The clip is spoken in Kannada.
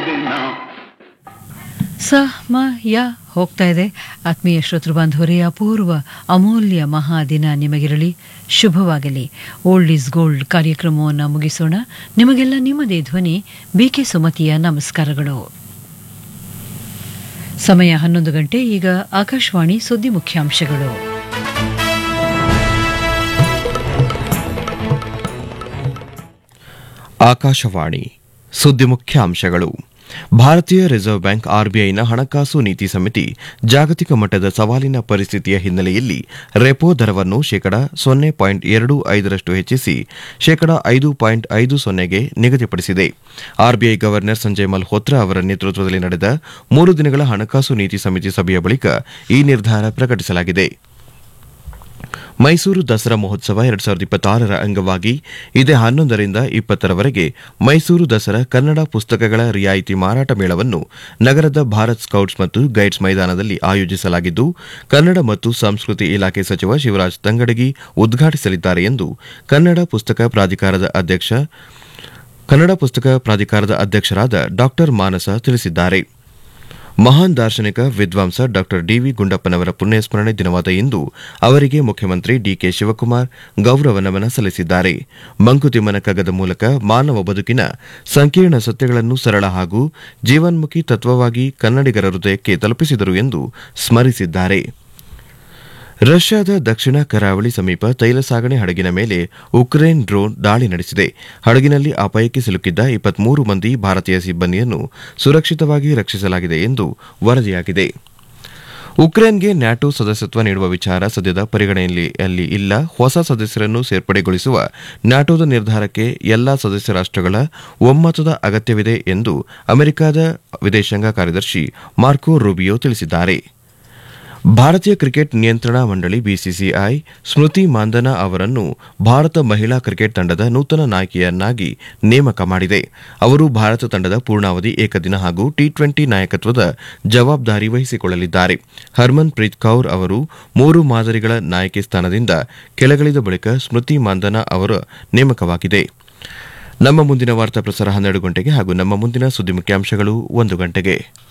ದಿನ ಸ ಮ ಯ ಹೋಗ್ತಾ ಇದೆ ಆತ್ಮೀಯ ಶ್ರೋತೃ ಬಾಂಧವರೇ ಅಪೂರ್ವ ಅಮೂಲ್ಯ ಮಹಾದಿನ ನಿಮಗಿರಲಿ ಶುಭವಾಗಲಿ ಓಲ್ಡ್ ಈಸ್ ಗೋಲ್ಡ್ ಕಾರ್ಯಕ್ರಮವನ್ನು ಮುಗಿಸೋಣ ನಿಮಗೆಲ್ಲ ನಿಮ್ಮದೇ ಧ್ವನಿ ಬಿಕೆ ಸುಮತಿಯ ನಮಸ್ಕಾರಗಳು ಸಮಯ ಹನ್ನೊಂದು ಗಂಟೆ ಈಗ ಆಕಾಶವಾಣಿ ಸುದ್ದಿ ಮುಖ್ಯಾಂಶಗಳು ಆಕಾಶವಾಣಿ ಸುದ್ದಿ ಮುಖ್ಯಾಂಶಗಳು ಭಾರತೀಯ ರಿಸರ್ವ್ ಬ್ಯಾಂಕ್ ಆರ್ಬಿಐನ ಹಣಕಾಸು ನೀತಿ ಸಮಿತಿ ಜಾಗತಿಕ ಮಟ್ಟದ ಸವಾಲಿನ ಪರಿಸ್ಥಿತಿಯ ಹಿನ್ನೆಲೆಯಲ್ಲಿ ರೆಪೋ ದರವನ್ನು ಶೇಕಡ ಸೊನ್ನೆ ಪಾಯಿಂಟ್ ಎರಡು ಐದರಷ್ಟು ಹೆಚ್ಚಿಸಿ ಶೇಕಡ ಐದು ಪಾಯಿಂಟ್ ಐದು ಸೊನ್ನೆಗೆ ನಿಗದಿಪಡಿಸಿದೆ ಆರ್ಬಿಐ ಗವರ್ನರ್ ಸಂಜಯ್ ಮಲ್ಹೋತ್ರಾ ಅವರ ನೇತೃತ್ವದಲ್ಲಿ ನಡೆದ ಮೂರು ದಿನಗಳ ಹಣಕಾಸು ನೀತಿ ಸಮಿತಿ ಸಭೆಯ ಬಳಿಕ ಈ ನಿರ್ಧಾರ ಪ್ರಕಟಿಸಲಾಗಿದೆ ಮೈಸೂರು ದಸರಾ ಮಹೋತ್ಸವ ಎರಡ್ ಸಾವಿರದ ಇಪ್ಪತ್ತಾರರ ಅಂಗವಾಗಿ ಇದೇ ಹನ್ನೊಂದರಿಂದ ಇಪ್ಪತ್ತರವರೆಗೆ ಮೈಸೂರು ದಸರಾ ಕನ್ನಡ ಪುಸ್ತಕಗಳ ರಿಯಾಯಿತಿ ಮಾರಾಟ ಮೇಳವನ್ನು ನಗರದ ಭಾರತ್ ಸ್ಕೌಟ್ಸ್ ಮತ್ತು ಗೈಡ್ಸ್ ಮೈದಾನದಲ್ಲಿ ಆಯೋಜಿಸಲಾಗಿದ್ದು ಕನ್ನಡ ಮತ್ತು ಸಂಸ್ಕೃತಿ ಇಲಾಖೆ ಸಚಿವ ಶಿವರಾಜ್ ತಂಗಡಗಿ ಉದ್ಘಾಟಿಸಲಿದ್ದಾರೆ ಎಂದು ಕನ್ನಡ ಪುಸ್ತಕ ಪ್ರಾಧಿಕಾರದ ಅಧ್ಯಕ್ಷ ಕನ್ನಡ ಪುಸ್ತಕ ಪ್ರಾಧಿಕಾರದ ಅಧ್ಯಕ್ಷರಾದ ಡಾ ಮಾನಸ ತಿಳಿಸಿದ್ದಾರೆ ಮಹಾನ್ ದಾರ್ಶನಿಕ ವಿದ್ವಾಂಸ ಡಾ ಡಿವಿ ಗುಂಡಪ್ಪನವರ ಪುಣ್ಯಸ್ಮರಣೆ ದಿನವಾದ ಇಂದು ಅವರಿಗೆ ಮುಖ್ಯಮಂತ್ರಿ ಡಿಕೆ ಶಿವಕುಮಾರ್ ಗೌರವ ನಮನ ಸಲ್ಲಿಸಿದ್ದಾರೆ ಮಂಕುತಿಮ್ಮನ ಕಗ್ಗದ ಮೂಲಕ ಮಾನವ ಬದುಕಿನ ಸಂಕೀರ್ಣ ಸತ್ಯಗಳನ್ನು ಸರಳ ಹಾಗೂ ಜೀವನ್ಮುಖಿ ತತ್ವವಾಗಿ ಕನ್ನಡಿಗರ ಹೃದಯಕ್ಕೆ ತಲುಪಿಸಿದರು ಎಂದು ಸ್ಮರಿಸಿದ್ದಾರೆ ರಷ್ಯಾದ ದಕ್ಷಿಣ ಕರಾವಳಿ ಸಮೀಪ ತೈಲ ಸಾಗಣೆ ಹಡಗಿನ ಮೇಲೆ ಉಕ್ರೇನ್ ಡ್ರೋನ್ ದಾಳಿ ನಡೆಸಿದೆ ಹಡಗಿನಲ್ಲಿ ಅಪಾಯಕ್ಕೆ ಸಿಲುಕಿದ್ದ ಇಪ್ಪತ್ಮೂರು ಮಂದಿ ಭಾರತೀಯ ಸಿಬ್ಬಂದಿಯನ್ನು ಸುರಕ್ಷಿತವಾಗಿ ರಕ್ಷಿಸಲಾಗಿದೆ ಎಂದು ವರದಿಯಾಗಿದೆ ಉಕ್ರೇನ್ಗೆ ನ್ಯಾಟೋ ಸದಸ್ಯತ್ವ ನೀಡುವ ವಿಚಾರ ಸದ್ಯದ ಪರಿಗಣನೆಯಲ್ಲಿ ಇಲ್ಲ ಹೊಸ ಸದಸ್ಯರನ್ನು ಸೇರ್ಪಡೆಗೊಳಿಸುವ ನ್ಯಾಟೋದ ನಿರ್ಧಾರಕ್ಕೆ ಎಲ್ಲಾ ಸದಸ್ಯ ರಾಷ್ಟ್ರಗಳ ಒಮ್ಮತದ ಅಗತ್ಯವಿದೆ ಎಂದು ಅಮೆರಿಕದ ವಿದೇಶಾಂಗ ಕಾರ್ಯದರ್ಶಿ ಮಾರ್ಕೋ ರೂಬಿಯೋ ತಿಳಿಸಿದ್ದಾರೆ ಭಾರತೀಯ ಕ್ರಿಕೆಟ್ ನಿಯಂತ್ರಣಾ ಮಂಡಳಿ ಬಿಸಿಸಿಐ ಸ್ಮೃತಿ ಮಾಂದನ ಅವರನ್ನು ಭಾರತ ಮಹಿಳಾ ಕ್ರಿಕೆಟ್ ತಂಡದ ನೂತನ ನಾಯಕಿಯನ್ನಾಗಿ ನೇಮಕ ಮಾಡಿದೆ ಅವರು ಭಾರತ ತಂಡದ ಪೂರ್ಣಾವಧಿ ಏಕದಿನ ಹಾಗೂ ಟಿ ಟ್ವೆಂಟಿ ನಾಯಕತ್ವದ ಜವಾಬ್ದಾರಿ ವಹಿಸಿಕೊಳ್ಳಲಿದ್ದಾರೆ ಹರ್ಮನ್ ಪ್ರೀತ್ ಕೌರ್ ಅವರು ಮೂರು ಮಾದರಿಗಳ ನಾಯಕಿ ಸ್ಥಾನದಿಂದ ಕೆಳಗಿಳಿದ ಬಳಿಕ ಸ್ಮೃತಿ ಮಾಂದನ ಅವರ ನೇಮಕವಾಗಿದೆ ನಮ್ಮ ಮುಂದಿನ ವಾರ್ತಾ ಪ್ರಸಾರ ಹನ್ನೆರಡು ಗಂಟೆಗೆ ಹಾಗೂ ನಮ್ಮ ಮುಂದಿನ ಸುದ್ದಿ ಮುಖ್ಯಾಂಶಗಳು ಒಂದು ಗಂಟೆಗೆ